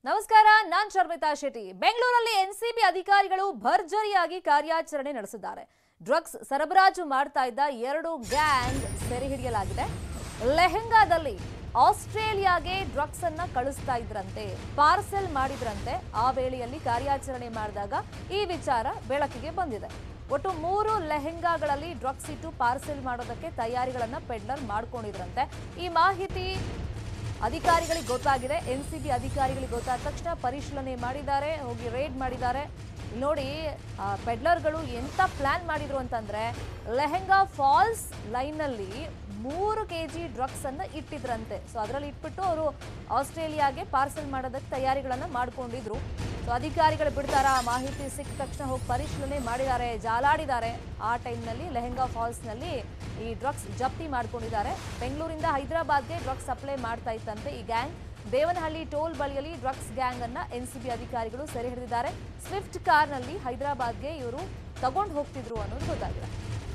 ನಮಸ್ಕಾರ ನಾನ್ ಶರ್ಮಿತಾ ಶೆಟ್ಟಿ ಬೆಂಗಳೂರಲ್ಲಿ ಎನ್ಸಿಬಿ ಅಧಿಕಾರಿಗಳು ಭರ್ಜರಿಯಾಗಿ ಕಾರ್ಯಾಚರಣೆ ನಡೆಸಿದ್ದಾರೆ ಡ್ರಗ್ಸ್ ಸರಬರಾಜು ಮಾಡ್ತಾ ಇದ್ದ ಎರಡು ಗ್ಯಾಂಗ್ ಸೆರೆ ಹಿಡಿಯಲಾಗಿದೆ ಲೆಹೆಂಗಾದಲ್ಲಿ ಆಸ್ಟ್ರೇಲಿಯಾಗೆ ಡ್ರಗ್ಸ್ ಅನ್ನ ಕಳಿಸ್ತಾ ಇದ್ರಂತೆ ಪಾರ್ಸೆಲ್ ಮಾಡಿದ್ರಂತೆ ಆ ವೇಳೆಯಲ್ಲಿ ಕಾರ್ಯಾಚರಣೆ ಮಾಡಿದಾಗ ಈ ವಿಚಾರ ಬೆಳಕಿಗೆ ಬಂದಿದೆ ಒಟ್ಟು ಮೂರು ಲೆಹೆಂಗಾಗಳಲ್ಲಿ ಡ್ರಗ್ಸ್ ಇಟ್ಟು ಪಾರ್ಸೆಲ್ ಮಾಡೋದಕ್ಕೆ ತಯಾರಿಗಳನ್ನ ಪೆಡ್ಲರ್ ಮಾಡ್ಕೊಂಡಿದ್ರಂತೆ ಈ ಮಾಹಿತಿ ಅಧಿಕಾರಿಗಳಿಗೆ ಗೊತ್ತಾಗಿದೆ ಎನ್ ಸಿ ಬಿ ಅಧಿಕಾರಿಗಳಿಗೆ ಗೊತ್ತಾದ ತಕ್ಷಣ ಪರಿಶೀಲನೆ ಮಾಡಿದ್ದಾರೆ ಹೋಗಿ ರೇಡ್ ಮಾಡಿದ್ದಾರೆ ಇಲ್ಲಿ ನೋಡಿ ಆ, ಪೆಡ್ಲರ್ಗಳು ಎಂತ ಪ್ಲಾನ್ ಮಾಡಿದ್ರು ಅಂತಂದ್ರೆ ಲೆಹೆಂಗಾ ಫಾಲ್ಸ್ ಲೈನಲ್ಲಿ ಮೂರು ಕೆ ಜಿ ಡ್ರಗ್ಸ್ ಅನ್ನ ಇಟ್ಟಿದ್ರಂತೆ ಸೊ ಅದರಲ್ಲಿ ಇಟ್ಬಿಟ್ಟು ಅವರು ಆಸ್ಟ್ರೇಲಿಯಾಗೆ ಪಾರ್ಸೆಲ್ ಮಾಡೋದಕ್ಕೆ ತಯಾರಿಗಳನ್ನ ಮಾಡ್ಕೊಂಡಿದ್ರು ಸೊ ಅಧಿಕಾರಿಗಳು ಬಿಡ್ತಾರ ಆ ಮಾಹಿತಿ ಸಿಕ್ಕ ತಕ್ಷಣ ಹೋಗಿ ಪರಿಶೀಲನೆ ಮಾಡಿದ್ದಾರೆ ಜಾಲಾಡಿದ್ದಾರೆ ಆ ಟೈಮ್ನಲ್ಲಿ ಲೆಹೆಂಗಾ ಫಾಲ್ಸ್ನಲ್ಲಿ ಈ ಡ್ರಗ್ಸ್ ಜಪ್ತಿ ಮಾಡ್ಕೊಂಡಿದ್ದಾರೆ ಬೆಂಗಳೂರಿಂದ ಹೈದರಾಬಾದ್ಗೆ ಡ್ರಗ್ಸ್ ಸಪ್ಲೈ ಮಾಡ್ತಾ ಇತ್ತಂತೆ ಈ ಗ್ಯಾಂಗ್ ದೇವನಹಳ್ಳಿ ಟೋಲ್ ಬಳಿಯಲ್ಲಿ ಡ್ರಗ್ಸ್ ಗ್ಯಾಂಗ್ ಅನ್ನ ಎನ್ಸಿಬಿ ಅಧಿಕಾರಿಗಳು ಸೆರೆ ಹಿಡಿದಿದ್ದಾರೆ ಸ್ವಿಫ್ಟ್ ಕಾರ್ನಲ್ಲಿ ಹೈದರಾಬಾದ್ಗೆ ಇವರು ತಗೊಂಡು ಹೋಗ್ತಿದ್ರು ಅನ್ನೋದು ಗೊತ್ತಾಗಿದೆ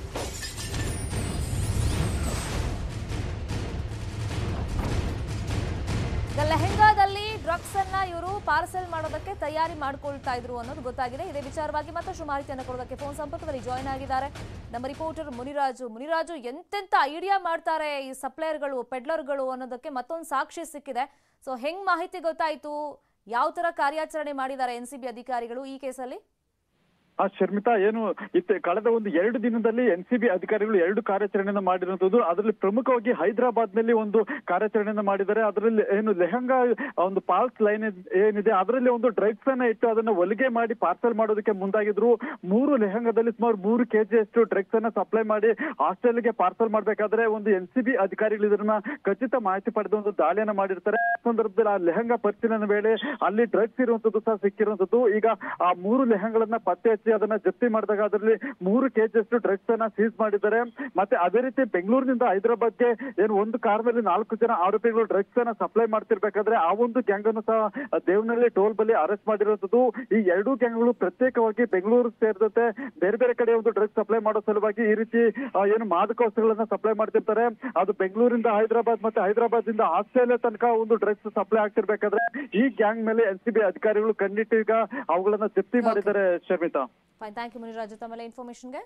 ಈಗ ಲೆಹೆಂಗಾದಲ್ಲಿ ಡ್ರಗ್ಸ್ ಅನ್ನ ಇವರು ಪಾರ್ಸೆಲ್ ಮಾಡೋದಕ್ಕೆ ತಯಾರಿ ಮಾಡ್ಕೊಳ್ತಾ ಇದ್ರು ಅನ್ನೋದು ಗೊತ್ತಾಗಿದೆ ಇದೇ ವಿಚಾರವಾಗಿ ಮತ್ತಷ್ಟು ಮಾಹಿತಿಯನ್ನು ಕೊಡೋದಕ್ಕೆ ಫೋನ್ ಸಂಪರ್ಕದಲ್ಲಿ ಜಾಯ್ನ್ ಆಗಿದ್ದಾರೆ ನಮ್ಮ ರಿಪೋರ್ಟರ್ ಮುನಿರಾಜು ಮುನಿರಾಜು ಎಂತೆಂತ ಐಡಿಯಾ ಮಾಡ್ತಾರೆ ಈ ಸಪ್ಲೈಯರ್ಗಳು ಪೆಡ್ಲರ್ಗಳು ಅನ್ನೋದಕ್ಕೆ ಮತ್ತೊಂದು ಸಾಕ್ಷಿ ಸಿಕ್ಕಿದೆ ಸೊ ಹೆಂಗ್ ಮಾಹಿತಿ ಗೊತ್ತಾಯ್ತು ಯಾವ ತರ ಕಾರ್ಯಾಚರಣೆ ಮಾಡಿದ್ದಾರೆ ಎನ್ ಸಿ ಬಿ ಅಧಿಕಾರಿಗಳು ಈ ಕೇಸಲ್ಲಿ ಆ ಶರ್ಮಿತಾ ಏನು ಇತ್ತ ಕಳೆದ ಒಂದು ಎರಡು ದಿನದಲ್ಲಿ ಎನ್ ಸಿ ಬಿ ಅಧಿಕಾರಿಗಳು ಎರಡು ಕಾರ್ಯಾಚರಣೆಯನ್ನು ಮಾಡಿರುವಂತದ್ದು ಅದರಲ್ಲಿ ಪ್ರಮುಖವಾಗಿ ಹೈದರಾಬಾದ್ ನಲ್ಲಿ ಒಂದು ಕಾರ್ಯಾಚರಣೆಯನ್ನು ಮಾಡಿದ್ದಾರೆ ಅದರಲ್ಲಿ ಏನು ಲೆಹಂಗಾ ಒಂದು ಪಾಲ್ಸ್ ಲೈನ್ ಏನಿದೆ ಅದರಲ್ಲಿ ಒಂದು ಡ್ರಗ್ಸ್ ಅನ್ನ ಇಟ್ಟು ಅದನ್ನ ಹೊಲಿಗೆ ಮಾಡಿ ಪಾರ್ಸಲ್ ಮಾಡೋದಕ್ಕೆ ಮುಂದಾಗಿದ್ರು ಮೂರು ಲೆಹಂಗಾದಲ್ಲಿ ಸುಮಾರು ಮೂರು ಕೆಜಿ ಅಷ್ಟು ಡ್ರಗ್ಸ್ ಅನ್ನ ಸಪ್ಲೈ ಮಾಡಿ ಆಸ್ಟ್ರೇಲಿಯಾಗೆ ಪಾರ್ಸಲ್ ಮಾಡ್ಬೇಕಾದ್ರೆ ಒಂದು ಎನ್ ಸಿ ಬಿ ಅಧಿಕಾರಿಗಳು ಇದನ್ನ ಖಚಿತ ಮಾಹಿತಿ ಪಡೆದು ಒಂದು ದಾಳಿಯನ್ನ ಮಾಡಿರ್ತಾರೆ ಆ ಸಂದರ್ಭದಲ್ಲಿ ಆ ಲೆಹಂಗಾ ಪರಿಶೀಲನೆ ವೇಳೆ ಅಲ್ಲಿ ಡ್ರಗ್ಸ್ ಇರುವಂತದ್ದು ಸಹ ಸಿಕ್ಕಿರುವಂತದ್ದು ಈಗ ಆ ಮೂರು ಲೆಹಂಗಳನ್ನ ಪತ್ತೆ ಹಚ್ಚಿ ಅದನ್ನ ಜಪ್ತಿ ಮಾಡಿದಾಗ ಅದರಲ್ಲಿ ಮೂರು ಕೆಜಿ ಅಷ್ಟು ಡ್ರಗ್ಸ್ ಅನ್ನ ಸೀಸ್ ಮಾಡಿದ್ದಾರೆ ಮತ್ತೆ ಅದೇ ರೀತಿ ಬೆಂಗಳೂರಿನಿಂದ ಹೈದರಾಬಾದ್ಗೆ ಏನು ಒಂದು ಕಾರ್ನಲ್ಲಿ ನಾಲ್ಕು ಜನ ಆರೋಪಿಗಳು ಡ್ರಗ್ಸ್ ಅನ್ನ ಸಪ್ಲೈ ಮಾಡ್ತಿರ್ಬೇಕಾದ್ರೆ ಆ ಒಂದು ಗ್ಯಾಂಗ್ ಅನ್ನು ಸಹ ದೇವನಹಳ್ಳಿ ಟೋಲ್ ಬಳಿ ಅರೆಸ್ಟ್ ಮಾಡಿರುವಂತದ್ದು ಈ ಎರಡೂ ಗ್ಯಾಂಗ್ಗಳು ಪ್ರತ್ಯೇಕವಾಗಿ ಬೆಂಗಳೂರು ಸೇರಿದಂತೆ ಬೇರೆ ಬೇರೆ ಕಡೆ ಒಂದು ಡ್ರಗ್ಸ್ ಸಪ್ಲೈ ಮಾಡೋ ಸಲುವಾಗಿ ಈ ರೀತಿ ಆ, ಏನು ಮಾದಕ ವಸ್ತುಗಳನ್ನ ಸಪ್ಲೈ ಮಾಡ್ತಿರ್ತಾರೆ ಅದು ಬೆಂಗಳೂರಿಂದ ಹೈದರಾಬಾದ್ ಮತ್ತೆ ಹೈದರಾಬಾದ್ ಇಂದ ಆಸ್ಟ್ರೇಲಿಯಾ ತನಕ ಒಂದು ಡ್ರಗ್ಸ್ ಸಪ್ಲೈ ಆಗ್ತಿರ್ಬೇಕಾದ್ರೆ ಈ ಗ್ಯಾಂಗ್ ಮೇಲೆ ಎನ್ ಸಿ ಬಿ ಅಧಿಕಾರಿಗಳು ಕಣ್ಣಿಟ್ಟು ಈಗ ಅವುಗಳನ್ನ ಜಪ್ತಿ ಮಾಡಿದ್ದಾರೆ Sharmita fine thank you Muniraju ತಮ್ಮೆಲ್ಲ ಇನ್ಫಾರ್ಮೇಶನ್ಗೆ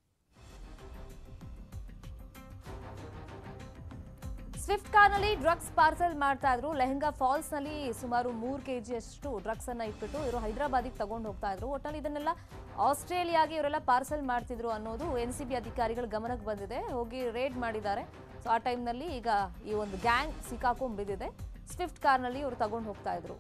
ಸ್ವಿಫ್ಟ್ ಕಾರ್ನಲ್ಲಿ ಡ್ರಗ್ಸ್ ಪಾರ್ಸೆಲ್ ಮಾಡ್ತಾ ಇದ್ರು ಲೆಹಂಗಾ ಫಾಲ್ಸ್ ನಲ್ಲಿ ಸುಮಾರು ಮೂರು ಕೆಜಿ ಅಷ್ಟು ಡ್ರಗ್ಸ್ ಅನ್ನ ಇಟ್ಬಿಟ್ಟು ಇವರು ಹೈದರಾಬಾದಿಗೆ ತಗೊಂಡು ಹೋಗ್ತಾ ಇದ್ರು ಒಟ್ಟಲ್ಲಿ ಇದನ್ನೆಲ್ಲ ಆಸ್ಟ್ರೇಲಿಯಾಗೆ ಇವರೆಲ್ಲ ಪಾರ್ಸೆಲ್ ಮಾಡ್ತಿದ್ರು ಅನ್ನೋದು ಎನ್ ಸಿ ಬಿ ಅಧಿಕಾರಿಗಳ ಗಮನಕ್ಕೆ ಬಂದಿದೆ ಹೋಗಿ ರೇಡ್ ಮಾಡಿದ್ದಾರೆ ಸೊ ಆ ಟೈಮ್ನಲ್ಲಿ ಈಗ ಈ ಒಂದು ಗ್ಯಾಂಗ್ ಸಿಕ್ಕಾಕೊಂಡ್ ಬಿದ್ದಿದೆ ಸ್ವಿಫ್ಟ್ ಕಾರ್ನಲ್ಲಿ ಇವರು ತಗೊಂಡು ಹೋಗ್ತಾ ಇದ್ರು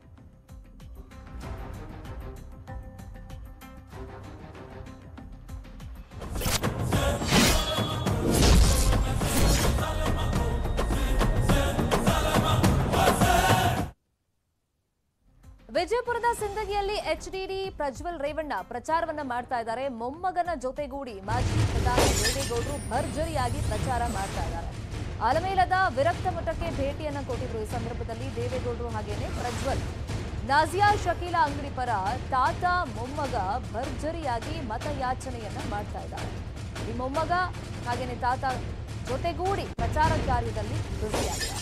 ವಿಜಯಪುರದ ಸಿಂದಗಿಯಲ್ಲಿ ಎಚ್ಡಿಡಿ ಪ್ರಜ್ವಲ್ ರೇವಣ್ಣ ಪ್ರಚಾರವನ್ನ ಮಾಡ್ತಾ ಇದ್ದಾರೆ ಮೊಮ್ಮಗನ ಜೊತೆಗೂಡಿ ಮಾಜಿ ಪ್ರಧಾನಿ ದೇವೇಗೌಡರು ಭರ್ಜರಿಯಾಗಿ ಪ್ರಚಾರ ಮಾಡ್ತಾ ಇದ್ದಾರೆ ಅಲಮೇಲದ ವಿರಕ್ತ ಮಠಕ್ಕೆ ಭೇಟಿಯನ್ನ ಕೊಟ್ಟಿದ್ರು ಈ ಸಂದರ್ಭದಲ್ಲಿ ದೇವೇಗೌಡರು ಹಾಗೇನೆ ಪ್ರಜ್ವಲ್ ನಾಜಿಯಾ ಶಕೀಲಾ ಅಂಗಡಿ ಪರ ತಾತ ಮೊಮ್ಮಗ ಭರ್ಜರಿಯಾಗಿ ಮತಯಾಚನೆಯನ್ನ ಮಾಡ್ತಾ ಇದ್ದಾರೆ ಈ ಮೊಮ್ಮಗ ಹಾಗೇನೆ ತಾತ ಜೊತೆಗೂಡಿ ಪ್ರಚಾರ ಕಾರ್ಯದಲ್ಲಿ ಬ್ಯುಸಿಯಾಗಿದ್ದಾರೆ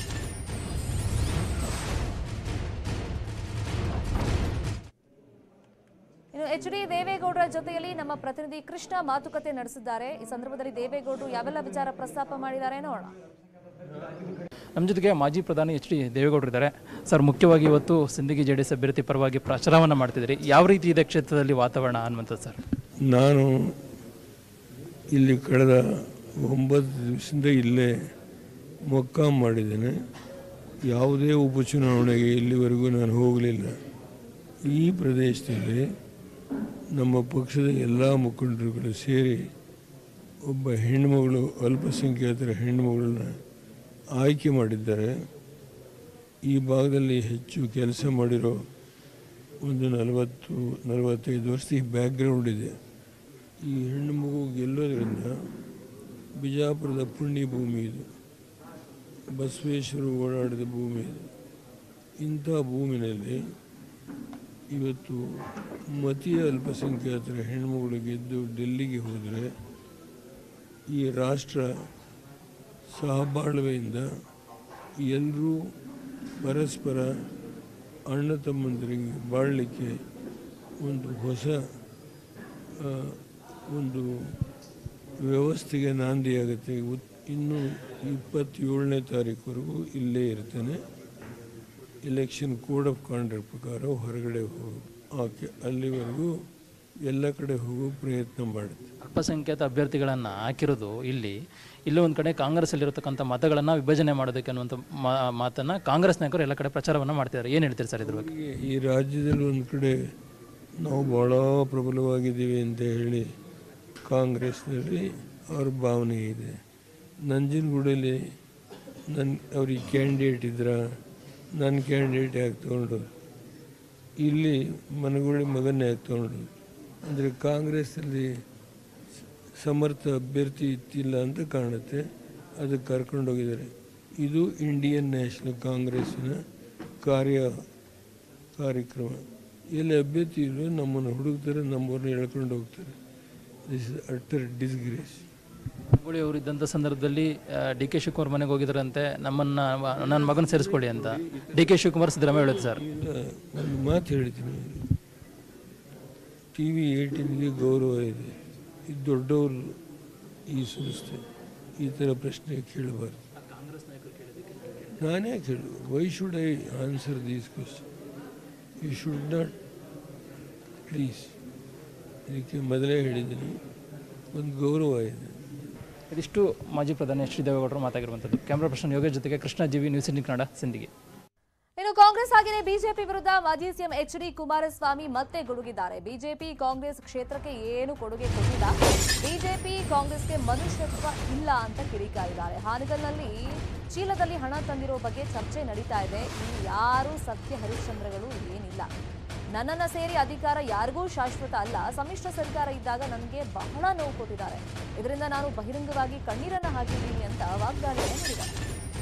ಇನ್ನು ಎಚ್ ಡಿ ದೇವೇಗೌಡರ ಜೊತೆಯಲ್ಲಿ ನಮ್ಮ ಪ್ರತಿನಿಧಿ ಕೃಷ್ಣ ಮಾತುಕತೆ ನಡೆಸಿದ್ದಾರೆ ಈ ಸಂದರ್ಭದಲ್ಲಿ ದೇವೇಗೌಡರು ಯಾವೆಲ್ಲ ವಿಚಾರ ಪ್ರಸ್ತಾಪ ಮಾಡಿದ್ದಾರೆ ನೋಡೋಣ ನಮ್ಮ ಜೊತೆಗೆ ಮಾಜಿ ಪ್ರಧಾನಿ ಎಚ್ ಡಿ ದೇವೇಗೌಡರು ಇದ್ದಾರೆ ಸರ್ ಮುಖ್ಯವಾಗಿ ಇವತ್ತು ಸಿಂದಗಿ ಜೆ ಡಿ ಎಸ್ ಅಭ್ಯರ್ಥಿ ಪರವಾಗಿ ಪ್ರಚಾರವನ್ನು ಮಾಡ್ತಿದ್ದೀರಿ ಯಾವ ರೀತಿ ಇದೆ ಕ್ಷೇತ್ರದಲ್ಲಿ ವಾತಾವರಣ ಅನ್ನುವಂಥದ್ದು ಸರ್ ನಾನು ಇಲ್ಲಿ ಕಳೆದ ಒಂಬತ್ತು ದಿವಸದಿಂದ ಇಲ್ಲೇ ಮೊಕ್ಕಾಂ ಮಾಡಿದ್ದೇನೆ ಯಾವುದೇ ಉಪಚುನಾವಣೆಗೆ ಇಲ್ಲಿವರೆಗೂ ನಾನು ಹೋಗಲಿಲ್ಲ ಈ ಪ್ರದೇಶದಲ್ಲಿ ನಮ್ಮ ಪಕ್ಷದ ಎಲ್ಲ ಮುಖಂಡರುಗಳು ಸೇರಿ ಒಬ್ಬ ಹೆಣ್ಣುಮಗಳು ಅಲ್ಪಸಂಖ್ಯಾತರ ಹೆಣ್ಣುಮಗಳನ್ನ ಆಯ್ಕೆ ಮಾಡಿದ್ದಾರೆ ಈ ಭಾಗದಲ್ಲಿ ಹೆಚ್ಚು ಕೆಲಸ ಮಾಡಿರೋ ಒಂದು ನಲವತ್ತು ನಲವತ್ತೈದು ವರ್ಷದ ಬ್ಯಾಕ್ಗ್ರೌಂಡ್ ಇದೆ ಈ ಹೆಣ್ಣು ಮಗು ಗೆಲ್ಲೋದ್ರಿಂದ ಬಿಜಾಪುರದ ಪುಣ್ಯ ಭೂಮಿ ಇದು ಬಸವೇಶ್ವರ ಓಡಾಡಿದ ಭೂಮಿ ಇದು ಇಂಥ ಭೂಮಿನಲ್ಲಿ ಇವತ್ತು ಮತೀಯ ಅಲ್ಪಸಂಖ್ಯಾತರ ಹೆಣ್ಮಗಳು ಗೆದ್ದು ಡೆಲ್ಲಿಗೆ ಹೋದರೆ ಈ ರಾಷ್ಟ್ರ ಸಹಬಾಳ್ವೆಯಿಂದ ಎಲ್ಲರೂ ಪರಸ್ಪರ ಅಣ್ಣ ತಮ್ಮಂದರಿಗೆ ಬಾಳಲಿಕ್ಕೆ ಒಂದು ಹೊಸ ಆ, ಒಂದು ವ್ಯವಸ್ಥೆಗೆ ನಾಂದಿಯಾಗುತ್ತೆ ಉತ್- ಇನ್ನು ಇಪ್ಪತ್ತೇಳನೇ ತಾರೀಕುವರೆಗೂ ಇಲ್ಲೇ ಇರ್ತೇನೆ ಎಲೆಕ್ಷನ್ ಕೋಡ್ ಆಫ್ ಕಾಂಡಕ್ಟ್ ಪ್ರಕಾರ ಹೊರಗಡೆ ಹೋಗು ಆಕೆ ಅಲ್ಲಿವರೆಗೂ ಎಲ್ಲ ಕಡೆ ಹೋಗೋ ಪ್ರಯತ್ನ ಮಾಡುತ್ತೆ ಅಲ್ಪಸಂಖ್ಯಾತ ಅಭ್ಯರ್ಥಿಗಳನ್ನು ಹಾಕಿರೋದು ಇಲ್ಲಿ ಇಲ್ಲೂ ಒಂದು ಕಡೆ ಕಾಂಗ್ರೆಸ್ಸಲ್ಲಿರತಕ್ಕಂಥ ಮತಗಳನ್ನು ವಿಭಜನೆ ಮಾಡೋದಕ್ಕೆ ಅನ್ನುವಂಥ ಮಾ- ಮಾತನ್ನ ಕಾಂಗ್ರೆಸ್ ನಾಯಕರು ಎಲ್ಲ ಕಡೆ ಪ್ರಚಾರವನ್ನು ಮಾಡ್ತಿದ್ದಾರೆ ಏನು ಹೇಳ್ತೀರಿ ಸರ್ ಇದ್ರ ಬಗ್ಗೆ ಹೀಗೆ ಈ ರಾಜ್ಯದಲ್ಲಿ ಒಂದು ಕಡೆ ನಾವು ಭಾಳ ಪ್ರಬಲವಾಗಿದ್ದೀವಿ ಅಂತ ಹೇಳಿ ಕಾಂಗ್ರೆಸ್ನಲ್ಲಿ ಅವ್ರ ಭಾವನೆ ಇದೆ ನಂಜನಗೂಡಲ್ಲಿ ನನ್ನ ಅವ್ರಿಗೆ ಕ್ಯಾಂಡಿಡೇಟ್ ಇದ್ರ ನನ್ನ ಕ್ಯಾಂಡಿಡೇಟ್ ಯಾಕೆ ತೊಗೊಂಡು ಇಲ್ಲಿ ಮನಗುಳಿ ಮಗನ್ನೇ ಯಾಕೆ ತೊಗೊಂಡು ಅಂದರೆ ಕಾಂಗ್ರೆಸ್ಸಲ್ಲಿ ಸಮರ್ಥ ಅಭ್ಯರ್ಥಿ ಇತ್ತಿಲ್ಲ ಅಂತ ಕಾಣುತ್ತೆ ಅದಕ್ಕೆ ಕರ್ಕೊಂಡೋಗಿದ್ದಾರೆ ಇದು ಇಂಡಿಯನ್ ನ್ಯಾಷನಲ್ ಕಾಂಗ್ರೆಸ್ಸಿನ ಕಾರ್ಯ ಕಾರ್ಯಕ್ರಮ ಎಲ್ಲಿ ಅಭ್ಯರ್ಥಿ ಇಲ್ಲೋ ನಮ್ಮನ್ನು ಹುಡುಕ್ತಾರೆ ನಮ್ಮವ್ರನ್ನ ಎಳ್ಕೊಂಡು ಹೋಗ್ತಾರೆ this is utter disgrace Ganguly ಅವರು ಇದ್ದಂಥ ಸಂದರ್ಭದಲ್ಲಿ ಡಿ ಕೆ ಶಿವಕುಮಾರ್ ಮನೆಗೆ ಹೋಗಿದ್ರಂತೆ ನಮ್ಮನ್ನ ನನ್ನ ಮಗನ ಸೇರಿಸ್ಕೊಳ್ಳಿ ಅಂತ ಡಿ ಕೆ ಶಿವಕುಮಾರ್ ಸಿದ್ದರಾಮಯ್ಯ ಹೇಳಿದ್ರು ಸರ್ ಇಲ್ಲ ಒಂದು ಮಾತು ಹೇಳ್ತೀನಿ ಟಿ ವಿ ಏಯ್ಟೀನ್ಗೆ ಗೌರವ ಇದೆ ಇದು ದೊಡ್ಡವರು ಈ ಸಂಸ್ಥೆ ಈ ಥರ ಪ್ರಶ್ನೆ ಕೇಳಬಾರ್ದು ನಾನೇ ಕೇಳು why should I answer these question you should not please ಇದಕ್ಕೆ ಮೊದಲೇ ಹೇಳಿದ್ದೀನಿ ಒಂದು ಗೌರವ ಇದೆ ಇದಿಷ್ಟು ಮಾಜಿ ಪ್ರಧಾನಿ ಎಚ್ ಡಿ ದೇವೇಗೌಡರು ಮಾತಾಗಿರುವಂಥದ್ದು ಕ್ಯಾಮ್ರಾ ಪರ್ಸನ್ ಯೋಗೇಶ್ ಜೊತೆಗೆ ಕೃಷ್ಣ ಜೀವಿ ನ್ಯೂಸ್ ಇಂಡಿಯನ್ ಕನ್ನಡ ಸಿಂಧಿಗೆ ಇನ್ನು ಕಾಂಗ್ರೆಸ್ ಹಾಗೆಯೇ ಬಿಜೆಪಿ ವಿರುದ್ಧ ಮಾಜಿ ಸಿಎಂ ಎಚ್ ಡಿ ಕುಮಾರಸ್ವಾಮಿ ಮತ್ತೆ ಗುಡುಗಿದ್ದಾರೆ ಬಿಜೆಪಿ ಕಾಂಗ್ರೆಸ್ ಕ್ಷೇತ್ರಕ್ಕೆ ಏನು ಕೊಡುಗೆ ಕೊಟ್ಟಿಲ್ಲ ಬಿಜೆಪಿ ಕಾಂಗ್ರೆಸ್ಗೆ ಮನುಷ್ಯತ್ವ ಇಲ್ಲ ಅಂತ ಕಿಡಿಕಾರಿದ್ದಾರೆ ಹಾನಗಲ್ನಲ್ಲಿ ಚೀಲದಲ್ಲಿ ಹಣ ತಂದಿರೋ ಬಗ್ಗೆ ಚರ್ಚೆ ನಡೀತಾ ಇದೆ ಇಲ್ಲಿ ಯಾರೂ ಸತ್ಯ ಹರಿಶ್ಚಂದ್ರಗಳು ಏನಿಲ್ಲ ನನ್ನನ್ನ ಸೇರಿ ಅಧಿಕಾರ ಯಾರಿಗೂ ಶಾಶ್ವತ ಅಲ್ಲ ಸಮ್ಮಿಶ್ರ ಸರ್ಕಾರ ಇದ್ದಾಗ ನನಗೆ ಬಹಳ ನೋವು ಕೊಟ್ಟಿದ್ದಾರೆ ಇದರಿಂದ ನಾನು ಬಹಿರಂಗವಾಗಿ ಕಣ್ಣೀರನ್ನ ಹಾಕಿದ್ದೀನಿ ಅಂತ ವಾಗ್ದಾಳಿಯನ್ನು ಮಾಡಿದ್ದಾರೆ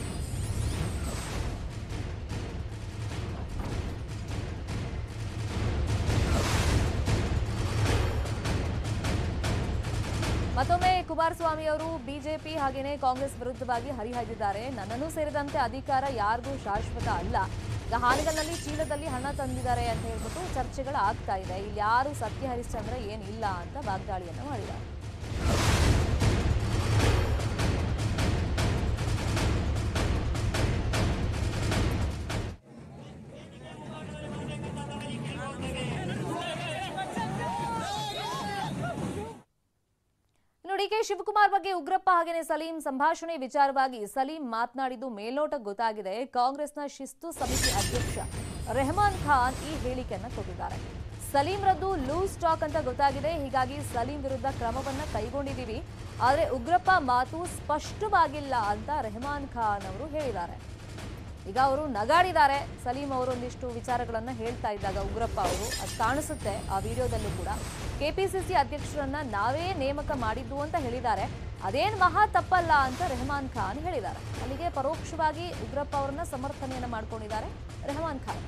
ಮತ್ತೊಮ್ಮೆ ಕುಮಾರಸ್ವಾಮಿ ಅವರು ಬಿಜೆಪಿ ಹಾಗೇನೆ ಕಾಂಗ್ರೆಸ್ ವಿರುದ್ಧವಾಗಿ ಹರಿಹಾಯ್ದಿದ್ದಾರೆ ನನ್ನನ್ನು ಸೇರಿದಂತೆ ಅಧಿಕಾರ ಯಾರಿಗೂ ಶಾಶ್ವತ ಅಲ್ಲ ಈಗ ಹಾನಗಲ್ನಲ್ಲಿ ಚೀಲದಲ್ಲಿ ಹಣ ತಂದಿದ್ದಾರೆ ಅಂತ ಹೇಳ್ಬಿಟ್ಟು ಚರ್ಚೆಗಳು ಆಗ್ತಾ ಇದೆ ಇಲ್ಲಿ ಯಾರು ಸತ್ಯ ಹರಿಶ್ಚಂದ್ರ ಏನಿಲ್ಲ ಅಂತ ವಾಗ್ದಾಳಿಯನ್ನು ಮಾಡಿದ್ದಾರೆ ಇನ್ನು ಡಿ ಕೆ ಶಿವಕುಮಾರ್ ಬಗ್ಗೆ ಉಗ್ರಪ್ಪ ಹಾಗೇನೆ ಸಲೀಂ ಸಂಭಾಷಣೆ ವಿಚಾರವಾಗಿ ಸಲೀಂ ಮಾತನಾಡಿದ್ದು ಮೇಲ್ನೋಟಕ್ಕೆ ಗೊತ್ತಾಗಿದೆ ಕಾಂಗ್ರೆಸ್ನ ಶಿಸ್ತು ಸಮಿತಿ ಅಧ್ಯಕ್ಷ ರೆಹಮಾನ್ ಖಾನ್ ಈ ಹೇಳಿಕೆಯನ್ನ ಕೊಟ್ಟಿದ್ದಾರೆ ಸಲೀಂರದ್ದು ಲೂಸ್ ಸ್ಟಾಕ್ ಅಂತ ಗೊತ್ತಾಗಿದೆ ಹೀಗಾಗಿ ಸಲೀಂ ವಿರುದ್ಧ ಕ್ರಮವನ್ನ ಕೈಗೊಂಡಿದ್ದೀವಿ ಆದರೆ ಉಗ್ರಪ್ಪ ಮಾತು ಸ್ಪಷ್ಟವಾಗಿಲ್ಲ ಅಂತ ರೆಹಮಾನ್ ಖಾನ್ ಅವರು ಹೇಳಿದ್ದಾರೆ ಈಗ ಅವರು ನಗಾಡಿದ್ದಾರೆ ಸಲೀಂ ಅವರು ಒಂದಿಷ್ಟು ವಿಚಾರಗಳನ್ನ ಹೇಳ್ತಾ ಇದ್ದಾಗ ಉಗ್ರಪ್ಪ ಅವರು ಅದು ಕಾಣಿಸುತ್ತೆ ಆ ವಿಡಿಯೋದಲ್ಲೂ ಕೂಡ ಕೆಪಿಸಿಸಿ ಅಧ್ಯಕ್ಷರನ್ನ ನಾವೇ ನೇಮಕ ಮಾಡಿದ್ದು ಅಂತ ಹೇಳಿದ್ದಾರೆ ಅದೇನ್ ಮಹಾ ತಪ್ಪಲ್ಲ ಅಂತ ರೆಹಮಾನ್ ಖಾನ್ ಹೇಳಿದ್ದಾರೆ ಅಲ್ಲಿಗೆ ಪರೋಕ್ಷವಾಗಿ ಉಗ್ರಪ್ಪ ಅವರನ್ನ ಸಮರ್ಥನೆಯನ್ನ ಮಾಡ್ಕೊಂಡಿದ್ದಾರೆ Rehman Khan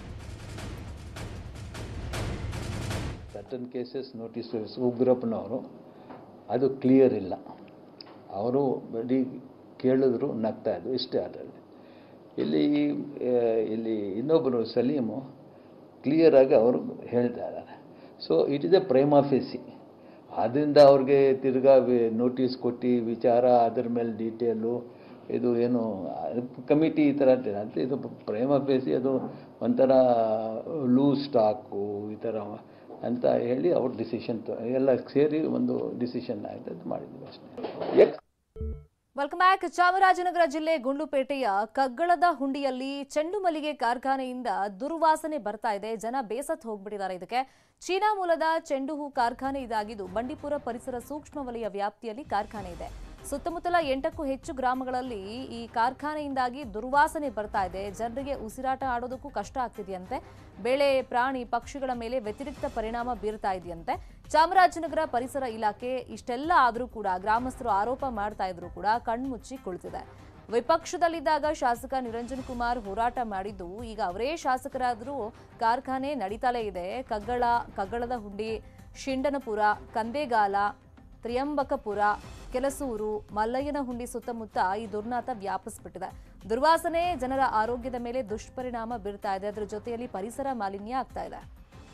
certain cases notice ಉಗ್ರಪ್ಪನವರು ಅದು ಕ್ಲಿಯರ್ ಇಲ್ಲ ಅವರು ಬರೀ ಕೇಳಿದ್ರು ನಗ್ತಾ ಇದ್ರು ಇಷ್ಟೇ ಅದರಲ್ಲಿ ಇಲ್ಲಿ ಆ, ಇಲ್ಲಿ ಇನ್ನೊಬ್ಬರು ಸಲೀಮು ಕ್ಲಿಯರಾಗಿ ಅವರು ಹೇಳ್ತಾ ಇದ್ದಾರೆ so it is a prima facie ಆದ್ದರಿಂದ ಅವ್ರಿಗೆ ತಿರ್ಗಾ ನೋಟಿಸ್ ಕೊಟ್ಟು ವಿಚಾರ ಅದ್ರ ಮೇಲೆ ಡೀಟೇಲು ಇದು ಏನು ಕಮಿಟಿ ಈ ಥರ ಅಂತ ಇದು ಪ್ರೈಮಾಫೇಸಿ ಅದು ಒಂಥರ ಲೂಸ್ ಸ್ಟಾಕು ಈ ಥರ ಅಂತ ಹೇಳಿ ಅವ್ರು ಡಿಸಿಷನ್ ಎಲ್ಲ ಸೇರಿ ಒಂದು ಡಿಸಿಷನ್ ಆಯ್ತು ಅದು ಮಾಡಿದ್ವಿ ಅಷ್ಟೇ ಎಕ್ಸ್ ವೆಲ್ಕಮ್ ಬ್ಯಾಕ್ ಚಾಮರಾಜನಗರ ಜಿಲ್ಲೆ ಗುಂಡ್ಲುಪೇಟೆಯ ಕಗ್ಗಳದ ಹುಂಡಿಯಲ್ಲಿ ಚೆಂಡು ಮಲ್ಲಿಗೆ ಕಾರ್ಖಾನೆಯಿಂದ ದುರ್ವಾಸನೆ ಬರ್ತಾ ಇದೆ ಜನ ಬೇಸತ್ ಹೋಗ್ಬಿಟ್ಟಿದ್ದಾರೆ ಇದಕ್ಕೆ ಚೀನಾ ಮೂಲದ ಚೆಂಡು ಹೂ ಕಾರ್ಖಾನೆ ಇದಾಗಿದ್ದು ಬಂಡೀಪುರ ಪರಿಸರ ಸೂಕ್ಷ್ಮ ವಲಯ ವ್ಯಾಪ್ತಿಯಲ್ಲಿ ಕಾರ್ಖಾನೆ ಇದೆ ಸುತ್ತಮುತ್ತಲ ಎಂಟಕ್ಕೂ ಹೆಚ್ಚು ಗ್ರಾಮಗಳಲ್ಲಿ ಈ ಕಾರ್ಖಾನೆಯಿಂದಾಗಿ ದುರ್ವಾಸನೆ ಬರ್ತಾ ಇದೆ ಜನರಿಗೆ ಉಸಿರಾಟ ಆಡೋದಕ್ಕೂ ಕಷ್ಟ ಆಗ್ತಿದೆಯಂತೆ ಬೆಳೆ ಪ್ರಾಣಿ ಪಕ್ಷಿಗಳ ಮೇಲೆ ವ್ಯತಿರಿಕ್ತ ಪರಿಣಾಮ ಬೀರ್ತಾ ಇದೆಯಂತೆ ಚಾಮರಾಜನಗರ ಪರಿಸರ ಇಲಾಖೆ ಇಷ್ಟೆಲ್ಲ ಆದರೂ ಕೂಡ ಗ್ರಾಮಸ್ಥರು ಆರೋಪ ಮಾಡ್ತಾ ಇದ್ರು ಕೂಡ ಕಣ್ಮುಚ್ಚಿ ಕುಳಿತಿದೆ ವಿಪಕ್ಷದಲ್ಲಿದ್ದಾಗ ಶಾಸಕ ನಿರಂಜನ್ ಕುಮಾರ್ ಹೋರಾಟ ಮಾಡಿದ್ದು ಈಗ ಅವರೇ ಶಾಸಕರಾದರೂ ಕಾರ್ಖಾನೆ ನಡೀತಲೇ ಇದೆ ಕಗ್ಗಳ ಕಗ್ಗಳದ ಹುಂಡಿ ಶಿಂಡನಪುರ ಕಂದೇಗಾಲ ತ್ರಿಯಂಬಕಪುರ ಕೆಲಸೂರು ಮಲ್ಲಯ್ಯನ ಹುಂಡಿ ಸುತ್ತಮುತ್ತ ಈ ದುರ್ನಾತ ವ್ಯಾಪಿಸ್ಬಿಟ್ಟಿದೆ ದುರ್ವಾಸನೆ ಜನರ ಆರೋಗ್ಯದ ಮೇಲೆ ದುಷ್ಪರಿಣಾಮ ಬೀರ್ತಾ ಇದೆ ಅದರ ಜೊತೆಯಲ್ಲಿ ಪರಿಸರ ಮಾಲಿನ್ಯ ಆಗ್ತಾ ಇದೆ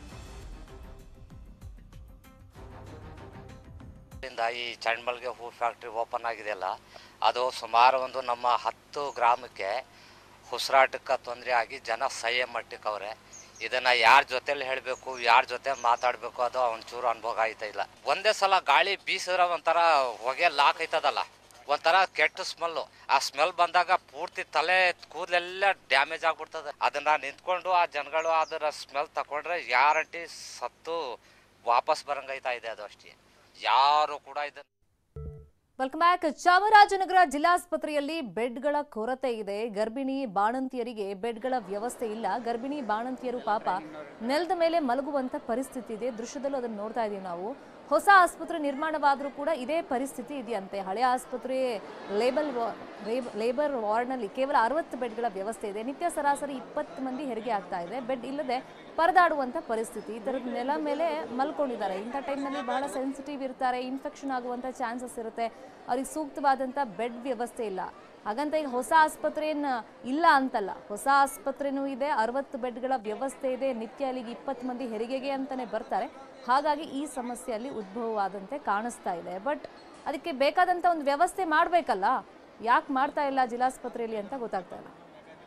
ಇಂದ ಈ ಚಂಡ್ಮಲ್ಗೆ ಹೂ ಫ್ಯಾಕ್ಟ್ರಿ ಓಪನ್ ಆಗಿದೆಯಲ್ಲ ಅದು ಸುಮಾರು ಒಂದು ನಮ್ಮ ಹತ್ತು ಗ್ರಾಮಕ್ಕೆ ಉಸಿರಾಟಕ್ಕೆ ತೊಂದರೆ ಆಗಿ ಜನ ಸಹ್ಯ ಮಟ್ಟಕ್ಕೆ ಅವ್ರೆ ಇದನ್ನ ಯಾರ ಜೊತೆಲಿ ಹೇಳಬೇಕು ಯಾರ ಜೊತೆ ಮಾತಾಡಬೇಕು ಅದು ಒಂಚೂರು ಅನುಭವ ಆಯ್ತಾ ಇಲ್ಲ ಒಂದೇ ಸಲ ಗಾಳಿ ಬೀಸಿದ್ರೆ ಒಂಥರ ಹೊಗೆ ಲಾಕ್ ಐತದಲ್ಲ ಒಂಥರ ಕೆಟ್ಟ ಸ್ಮೆಲ್ಲು ಆ ಸ್ಮೆಲ್ ಬಂದಾಗ ಪೂರ್ತಿ ತಲೆ ಕೂದಲೆಲ್ಲ ಡ್ಯಾಮೇಜ್ ಆಗ್ಬಿಡ್ತದೆ ಅದನ್ನ ನಿಂತ್ಕೊಂಡು ಆ ಜನಗಳು ಅದರ ಸ್ಮೆಲ್ ತಗೊಂಡ್ರೆ ಗ್ಯಾರಂಟಿ ಸತ್ತು ವಾಪಸ್ ಬರಂಗೈತಾ ಇದೆ ಅದು ಅಷ್ಟೇ ಯಾರು ಕೂಡ ಇದನ್ನ ವೆಲ್ಕಮ್ ಬ್ಯಾಕ್ ಚಾಮರಾಜನಗರ ಜಿಲ್ಲಾಸ್ಪತ್ರೆಯಲ್ಲಿ ಬೆಡ್ಗಳ ಕೊರತೆ ಇದೆ ಗರ್ಭಿಣಿ ಬಾಣಂತಿಯರಿಗೆ ಬೆಡ್ಗಳ ವ್ಯವಸ್ಥೆ ಇಲ್ಲ ಗರ್ಭಿಣಿ ಬಾಣಂತಿಯರು ಪಾಪ ನೆಲದ ಮೇಲೆ ಮಲಗುವಂತ ಪರಿಸ್ಥಿತಿ ಇದೆ ದೃಶ್ಯದಲ್ಲೂ ಅದನ್ನು ನೋಡ್ತಾ ಇದೀವಿ ನಾವು ಹೊಸ ಆಸ್ಪತ್ರೆ ನಿರ್ಮಾಣವಾದರೂ ಕೂಡ ಇದೇ ಪರಿಸ್ಥಿತಿ ಇದೆಯಂತೆ ಹಳೆ ಆಸ್ಪತ್ರೆ ಲೇಬಲ್ ವಾ- ರೇಬ್- ಲೇಬರ್ ವಾರ್ಡ್ನಲ್ಲಿ ಕೇವಲ ಅರವತ್ತು ಬೆಡ್ಗಳ ವ್ಯವಸ್ಥೆ ಇದೆ ನಿತ್ಯ ಸರಾಸರಿ ಇಪ್ಪತ್ತು ಮಂದಿ ಹೆರಿಗೆ ಆಗ್ತಾ ಇದೆ ಬೆಡ್ ಇಲ್ಲದೆ ಪರದಾಡುವಂತ ಪರಿಸ್ಥಿತಿ ಈ ಥರದ ನೆಲ ಮೇಲೆ ಮಲ್ಕೊಂಡಿದ್ದಾರೆ ಇಂಥ ಟೈಮ್ನಲ್ಲಿ ಬಹಳ ಸೆನ್ಸಿಟಿವ್ ಇರ್ತಾರೆ ಇನ್ಫೆಕ್ಷನ್ ಆಗುವಂಥ ಚಾನ್ಸಸ್ ಇರುತ್ತೆ ಅವ್ರಿಗೆ ಸೂಕ್ತವಾದಂಥ ಬೆಡ್ ವ್ಯವಸ್ಥೆ ಇಲ್ಲ ಹಾಗಂತ ಈಗ ಹೊಸ ಆಸ್ಪತ್ರೆಯನ್ನ ಇಲ್ಲ ಅಂತಲ್ಲ ಹೊಸ ಆಸ್ಪತ್ರೆನೂ ಇದೆ ಅರವತ್ತು ಬೆಡ್ಗಳ ವ್ಯವಸ್ಥೆ ಇದೆ ನಿತ್ಯ ಅಲ್ಲಿಗೆ ಇಪ್ಪತ್ತು ಮಂದಿ ಹೆರಿಗೆಗೆ ಅಂತಾನೆ ಬರ್ತಾರೆ ಹಾಗಾಗಿ ಈ ಸಮಸ್ಯೆ ಅಲ್ಲಿ ಉದ್ಭವವಾದಂತೆ ಕಾಣಿಸ್ತಾ ಇದೆ ಬಟ್ ಅದಕ್ಕೆ ಬೇಕಾದಂಥ ಒಂದು ವ್ಯವಸ್ಥೆ ಮಾಡಬೇಕಲ್ಲ ಯಾಕೆ ಮಾಡ್ತಾ ಇಲ್ಲ ಜಿಲ್ಲಾಸ್ಪತ್ರೆಯಲ್ಲಿ ಅಂತ ಗೊತ್ತಾಗ್ತಾ ಇಲ್ಲ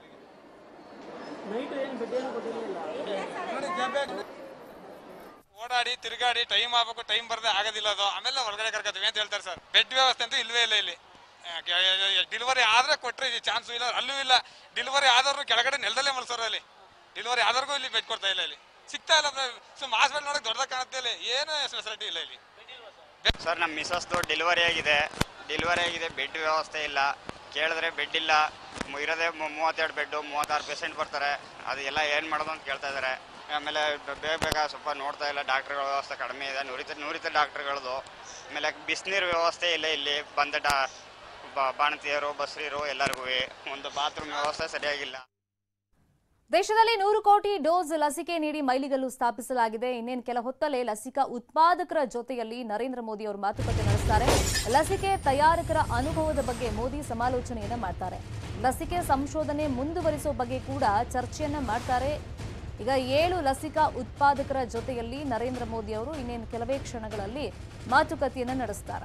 ಓಡಾಡಿ ತಿರುಗಾಡಿ ಟೈಮ್ ಆಗ್ಬೇಕು ಟೈಮ್ ಬರದೆ ಆಗೋದಿಲ್ಲ ಅದು ಆಮೇಲೆ ಹೊರಗಡೆ ಕರ್ಕೊತೀವಿ ಅಂತ ಹೇಳ್ತಾರೆ ಸರ್ ಬೆಡ್ ವ್ಯವಸ್ಥೆ ಅಂತೂ ಇಲ್ವೇ ಇಲ್ಲ ಇಲ್ಲಿ ಡಿಲಿವರಿ ಆದ್ರೆ ಕೊಟ್ರೆ ಇದು ಚಾನ್ಸು ಇಲ್ಲ ಅಲ್ಲೂ ಇಲ್ಲ ಡಿಲಿವರಿ ಆದವ್ರು ಕೆಳಗಡೆ ನೆಲದಲ್ಲೇ ಮಲ್ಸೋರು ಅಲ್ಲಿ ಡಿಲಿವರಿ ಆದವ್ರಿಗೂ ಇಲ್ಲಿ ಬೆಡ್ ಕೊಡ್ತಾ ಇಲ್ಲ ಇಲ್ಲಿ ಸಿಗ್ತಾ ಇಲ್ಲ ಸುಮ್ಮ ಹಾಸ್ಪಿಟಲ್ ನೋಡಕ್ ದೊಡ್ಡದಾಗ ಕಾಣುತ್ತೆ ಇಲ್ಲಿ ಏನು ಫೆಸಿಲಿಟಿ ಇಲ್ಲ ಇಲ್ಲಿ ಸರ್ ನಮ್ಮ ಮಿಸಸ್ದು ಡೆಲಿವರಿ ಆಗಿದೆ ಡೆಲಿವರಿ ಆಗಿದೆ ಬೆಡ್ ವ್ಯವಸ್ಥೆ ಇಲ್ಲ ಕೇಳಿದ್ರೆ ಬೆಡ್ ಇಲ್ಲ ಮು- ಇರೋದೇ ಮು- ಮೂವತ್ತೆರಡು ಬೆಡ್ಡು ಮೂವತ್ತಾರು ಪೇಷಂಟ್ ಬರ್ತಾರೆ ಅದು ಎಲ್ಲ ಏನು ಮಾಡೋದು ಅಂತ ಕೇಳ್ತಾ ಇದ್ದಾರೆ ಆಮೇಲೆ ಬ- ಬೇಗ ಬೇಗ ಸ್ವಲ್ಪ ನೋಡ್ತಾ ಇಲ್ಲ ಡಾಕ್ಟ್ರುಗಳ ವ್ಯವಸ್ಥೆ ಕಡಿಮೆ ಇದೆ ನುರಿತ ನುರಿತ ಡಾಕ್ಟ್ರುಗಳದು ಆಮೇಲೆ ಬಿಸಿನೀರು ವ್ಯವಸ್ಥೆ ಇಲ್ಲ ಇಲ್ಲಿ ಬಂದ ಡಾ ಬ- ಬಾಣತಿಯರು ಬಸ್ರೀರು ಎಲ್ಲರಿಗೂ ಒಂದು ಬಾತ್ರೂಮ್ ವ್ಯವಸ್ಥೆ ಸರಿಯಾಗಿಲ್ಲ ದೇಶದಲ್ಲಿ ನೂರು ಕೋಟಿ ಡೋಸ್ ಲಸಿಕೆ ನೀಡಿ ಮೈಲಿಗಲ್ಲು ಸ್ಥಾಪಿಸಲಾಗಿದೆ ಇನ್ನೇನು ಕೆಲ ಹೊತ್ತಲ್ಲೇ ಲಸಿಕಾ ಉತ್ಪಾದಕರ ಜೊತೆಯಲ್ಲಿ ನರೇಂದ್ರ ಮೋದಿ ಅವರು ಮಾತುಕತೆ ನಡೆಸ್ತಾರೆ ಲಸಿಕೆ ತಯಾರಕರ ಅನುಭವದ ಬಗ್ಗೆ ಮೋದಿ ಸಮಾಲೋಚನೆಯನ್ನ ಮಾಡ್ತಾರೆ ಲಸಿಕೆ ಸಂಶೋಧನೆ ಮುಂದುವರಿಸೋ ಬಗ್ಗೆ ಕೂಡ ಚರ್ಚೆಯನ್ನ ಮಾಡ್ತಾರೆ ಈಗ ಏಳು ಲಸಿಕಾ ಉತ್ಪಾದಕರ ಜೊತೆಯಲ್ಲಿ ನರೇಂದ್ರ ಮೋದಿ ಅವರು ಇನ್ನೇನು ಕೆಲವೇ ಕ್ಷಣಗಳಲ್ಲಿ ಮಾತುಕತೆಯನ್ನ ನಡೆಸ್ತಾರೆ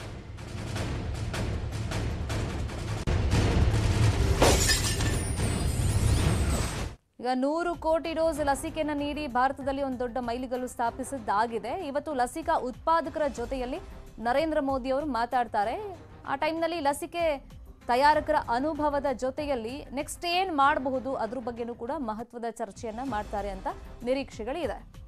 ಈಗ ನೂರು ಕೋಟಿ ಡೋಸ್ ಲಸಿಕೆಯನ್ನು ನೀಡಿ ಭಾರತದಲ್ಲಿ ಒಂದು ದೊಡ್ಡ ಮೈಲಿಗಲ್ಲು ಸ್ಥಾಪಿಸಿದ್ದಾಗಿದೆ ಇವತ್ತು ಲಸಿಕಾ ಉತ್ಪಾದಕರ ಜೊತೆಯಲ್ಲಿ ನರೇಂದ್ರ ಮೋದಿ ಅವರು ಮಾತಾಡ್ತಾರೆ ಆ ಟೈಮ್ನಲ್ಲಿ ಲಸಿಕೆ ತಯಾರಕರ ಅನುಭವದ ಜೊತೆಯಲ್ಲಿ ನೆಕ್ಸ್ಟ್ ಏನ್ ಮಾಡಬಹುದು ಅದ್ರ ಬಗ್ಗೆನೂ ಕೂಡ ಮಹತ್ವದ ಚರ್ಚೆಯನ್ನ ಮಾಡ್ತಾರೆ ಅಂತ ನಿರೀಕ್ಷೆಗಳಿದೆ